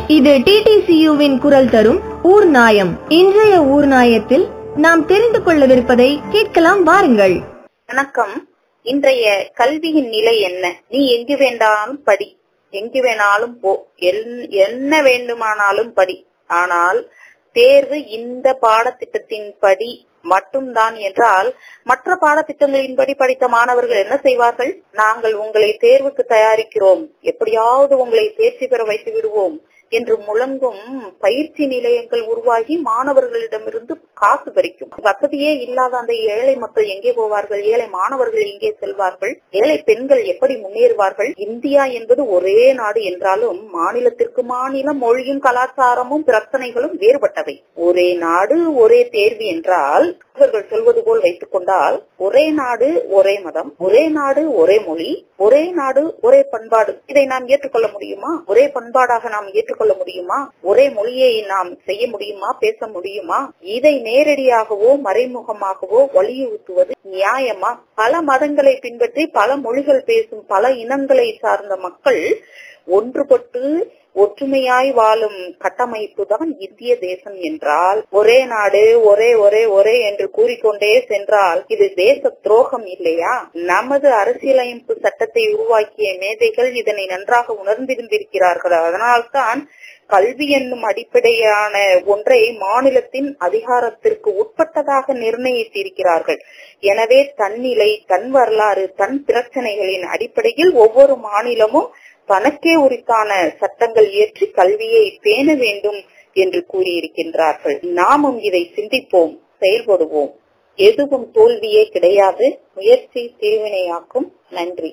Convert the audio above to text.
இது டிடிசியுவின் குரல் தரும் ஊர் நாயம் இன்றைய ஊர் நாயத்தில் நாம் தெரிந்து கொள்ளவிருப்பதை கேட்கலாம் வாருங்கள் வணக்கம் இன்றைய கல்வியின் நிலை என்ன நீ எங்கு வேண்டாலும் படி எங்கு வேணாலும் போ என்- என்ன வேண்டுமானாலும் படி ஆனால் தேர்வு இந்த பாடத்திட்டத்தின் படி மட்டும்தான் என்றால் மற்ற பாடத்திட்டங்களின்படி படித்த மாணவர்கள் என்ன செய்வார்கள் நாங்கள் உங்களை தேர்வுக்கு தயாரிக்கிறோம் எப்படியாவது உங்களை தேர்ச்சி பெற வைத்து விடுவோம் என்று முழங்கும் பயிற்சி நிலையங்கள் உருவாகி மாணவர்களிடமிருந்து காசு பறிக்கும் வசதியே இல்லாத அந்த ஏழை மக்கள் எங்கே போவார்கள் ஏழை மாணவர்கள் எங்கே செல்வார்கள் ஏழை பெண்கள் எப்படி முன்னேறுவார்கள் இந்தியா என்பது ஒரே நாடு என்றாலும் மாநிலத்திற்கு மாநிலம் மொழியும் கலாச்சாரமும் பிரச்சனைகளும் வேறுபட்டவை ஒரே நாடு ஒரே தேர்வு என்றால் இவர்கள் சொல்வது போல் வைத்துக் கொண்டால் ஒரே நாடு ஒரே மதம் ஒரே நாடு ஒரே மொழி ஒரே நாடு ஒரே பண்பாடு இதை நாம் ஏற்றுக்கொள்ள முடியுமா ஒரே பண்பாடாக நாம் ஏற்றுக்கொள்ள முடியுமா ஒரே மொழியை நாம் செய்ய முடியுமா பேச முடியுமா இதை நேரடியாகவோ மறைமுகமாகவோ வலியுறுத்துவது நியாயமா பல மதங்களை பின்பற்றி பல மொழிகள் பேசும் பல இனங்களை சார்ந்த மக்கள் ஒன்றுபட்டு ஒற்றுமையாய் வாழும் கட்டமைப்பு தான் இந்திய தேசம் என்றால் ஒரே நாடு ஒரே ஒரே ஒரே என்று கூறிக்கொண்டே சென்றால் இது தேச துரோகம் இல்லையா நமது அரசியலமைப்பு சட்டத்தை உருவாக்கிய மேதைகள் இதனை நன்றாக உணர்ந்திருந்திருக்கிறார்கள் அதனால்தான் கல்வி என்னும் அடிப்படையான ஒன்றை மாநிலத்தின் அதிகாரத்திற்கு உட்பட்டதாக நிர்ணயித்திருக்கிறார்கள் எனவே தன்னிலை தன் வரலாறு தன் பிரச்சனைகளின் அடிப்படையில் ஒவ்வொரு மாநிலமும் தனக்கே உரித்தான சட்டங்கள் இயற்றி கல்வியை பேண வேண்டும் என்று கூறியிருக்கின்றார்கள் நாமும் இதை சிந்திப்போம் செயல்படுவோம் எதுவும் தோல்வியே கிடையாது முயற்சி தீர்வினையாக்கும் நன்றி